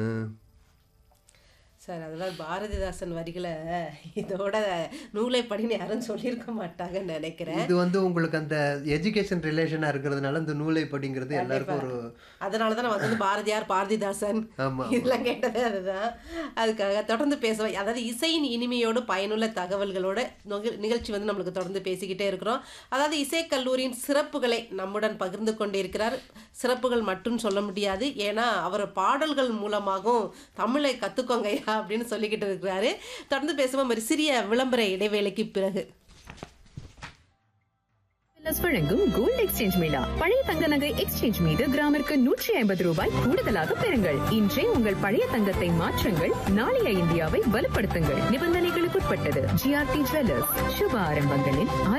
sir அதெல்லாம் பாரதிதாசன் வரிகளை இதோட நூலை படின்னு யாரும் சொல்லியிருக்க மாட்டாங்கன்னு நினைக்கிறேன் இது வந்து உங்களுக்கு அந்த எஜுகேஷன் ரிலேஷனா இருக்கிறதுனால இந்த நூலை படிங்கிறது எல்லாருக்கும் ஒரு அதனால தான் நான் வந்து பாரதியார் பாரதிதாசன் ஆமா இதெல்லாம் கேட்டது அதுதான் அதுக்காக தொடர்ந்து பேசுவோம் அதாவது இசையின் இனிமையோடு பயனுள்ள தகவல்களோட நொக- நிகழ்ச்சி வந்து நம்மளுக்கு தொடர்ந்து பேசிக்கிட்டே இருக்கிறோம் அதாவது இசைக்கல்லூரியின் சிறப்புகளை நம்முடன் பகிர்ந்து கொண்டிருக்கிறார் சிறப்புகள் மட்டும் சொல்ல முடியாது ஏன்னா அவர் பாடல்கள் மூலமாகவும் தமிழை கற்றுக்கோங்கய்யா அப்படின்னு சொல்லிக்கிட்டு இருக்கிறாரு தொடர்ந்து பேசுவோம் ஒரு சிறிய விளம்பர இடைவேளைக்கு பிறகு எல்எஸ் வழங்கும் கோல்ட் எக்ஸ்சேஞ்ச் மேளா பழைய தங்க நகை எக்ஸ்சேஞ்ச் மீது கிராமிற்கு நூற்றி ஐம்பது ரூபாய் கூடுதலாக பெறுங்கள் இன்றே உங்கள் பழைய தங்கத்தை மாற்றுங்கள் நாளைய இந்தியாவை வலுப்படுத்துங்கள் நிபந்தனைகளுக்குட்பட்டது ஜிஆர்டி ஜுவல்லர்ஸ் சுப ஆரம்பங்களின்